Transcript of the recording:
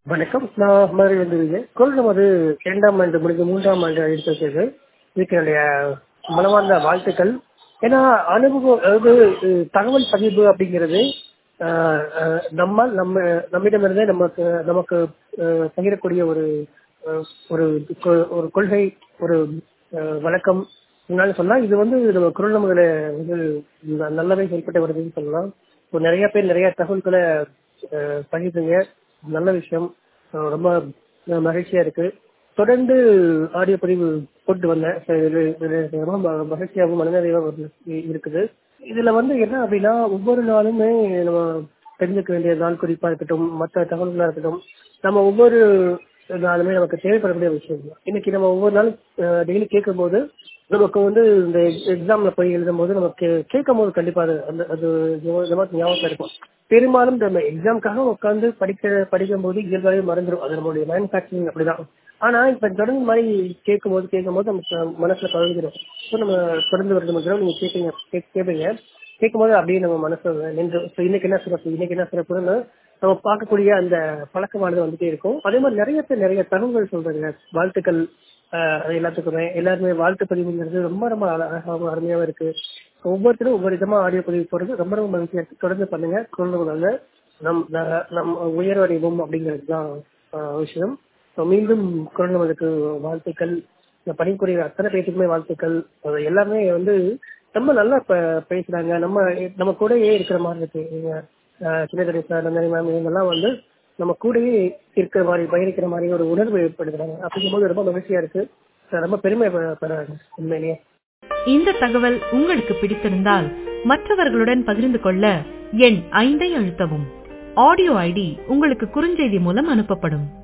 வணக்கம் நான் மதுரை வந்துருங்க குரல் நமது இரண்டாம் ஆண்டு முடிந்து மூன்றாம் ஆண்டு எடுத்திருக்கிறது இதுக்கு என்னுடைய மனமார்ந்த வாழ்த்துக்கள் ஏன்னா அனுபவம் அதாவது அஹ், தகவல் பதிவு அப்படிங்கிறது அஹ், அஹ், நம்மால் நம்ம நம்மிடமிருந்தே நமக்கு நமக்கு அஹ், பகிரக்கூடிய ஒரு அஹ், ஒரு கொ- ஒரு கொள்கை ஒரு அஹ், வழக்கம் என்னன்னு சொன்னா இது வந்து நம்ம குரல் நமதுல வந்து ந- நல்லாவே செயல்பட்டு வருதுன்னு சொல்லலாம் இப்போ நிறைய பேர் நிறைய தகவல்களை அஹ், பகிர்ந்துங்க நல்ல விஷயம் அஹ், ரொம்ப அஹ், மகிழ்ச்சியா இருக்கு தொடர்ந்து ஆடியோ பதிவு போட்டு வந்தேன் சரி, இது இது ரொம்ப ம- மகிழ்ச்சியாகவும் மனநிறைவாகவும் இருக்குது இதுல வந்து என்ன அப்படின்னா ஒவ்வொரு நாளுமே நம்ம தெரிஞ்சுக்க வேண்டிய நாள் குறிப்பா இருக்கட்டும் மற்ற தகவல்களா இருக்கட்டும் நம்ம ஒவ்வொரு நாளுமே நமக்கு தேவைப்படக்கூடிய விஷயம் தான். இன்னைக்கு நம்ம ஒவ்வொரு நாளும் டெய்லி கேட்கும் போது நமக்கு வந்து இந்த எக்ஸாம்ல போய் எழுதும் போது நமக்கு கேட்கும் போது கண்டிப்பா அது அந்த அது நமக்கு ஞாபகம் இருக்கும் பெரும்பாலும் நம்ம எக்ஸாம்க்காக உட்காந்து படிக்க படிக்கும் போது இயல்பாகவே மறந்துடும் அது நம்மளுடைய மேனுஃபேக்சரிங் அப்படிதான் ஆனா இப்ப தொடர்ந்து மாதிரி கேட்கும் போது கேட்கும் போது நமக்கு மனசுல பழகிடும் ஸோ நம்ம தொடர்ந்து வருது மட்டும் நீங்க கேட்பீங்க கேக்- கேட்பீங்க கேட்கும்போது அப்படியே நம்ம மனசு நின்று ஸோ இன்னைக்கு என்ன சிறப்பு இன்னைக்கு என்ன சிறப்புன்னு நம்ம பார்க்கக்கூடிய அந்த பழக்கமானது வந்துட்டே இருக்கும் அதே மாதிரி நிறைய பேர் நிறைய தகவல்கள் சொல்றாங்க வாழ்த்துக்கள் ஆஹ் அது எல்லாத்துக்குமே எல்லாருமே வாழ்த்து பதிவுங்கிறது ரொம்ப ரொம்ப அழகாகவும் அருமையாகவும் இருக்கு ஒவ்வொருத்தரும் ஒவ்வொரு விதமா ஆடியோ பதிவு போறது ரொம்ப ரொம்ப மகிழ்ச்சியா இருக்கு தொடர்ந்து பண்ணுங்க குழந்தைங்க நம் ந- நம் உயர்வடைவோம் அப்படிங்கிறது தான் ஆஹ் விஷயம் So, மீண்டும் குழந்தைகளுக்கு வாழ்த்துக்கள் இந்த பணிபுரிகிற அத்தனை பேருக்குமே வாழ்த்துக்கள் அது எல்லாமே வந்து ரொம்ப நல்லா ப- பேசுறாங்க நம்ம நம்ம கூடயே இருக்கிற மாதிரி இருக்கு நீங்க ஆஹ் சின்ன கணேசா நந்தனி மேம் இவங்கெல்லாம் வந்து நம்ம கூடயே இருக்கிற மாதிரி பயணிக்கிற மாதிரி ஒரு உணர்வு ஏற்படுத்துறாங்க அப்படிங்கும்போது ரொம்ப மகிழ்ச்சியா இருக்கு ரொம்ப பெருமை பெறாங்க உண்மையிலேயே இந்த தகவல் உங்களுக்கு பிடித்திருந்தால் மற்றவர்களுடன் பகிர்ந்து கொள்ள எண் ஐந்தை அழுத்தவும் ஆடியோ ஐடி உங்களுக்கு குறுஞ்செய்தி மூலம் அனுப்பப்படும்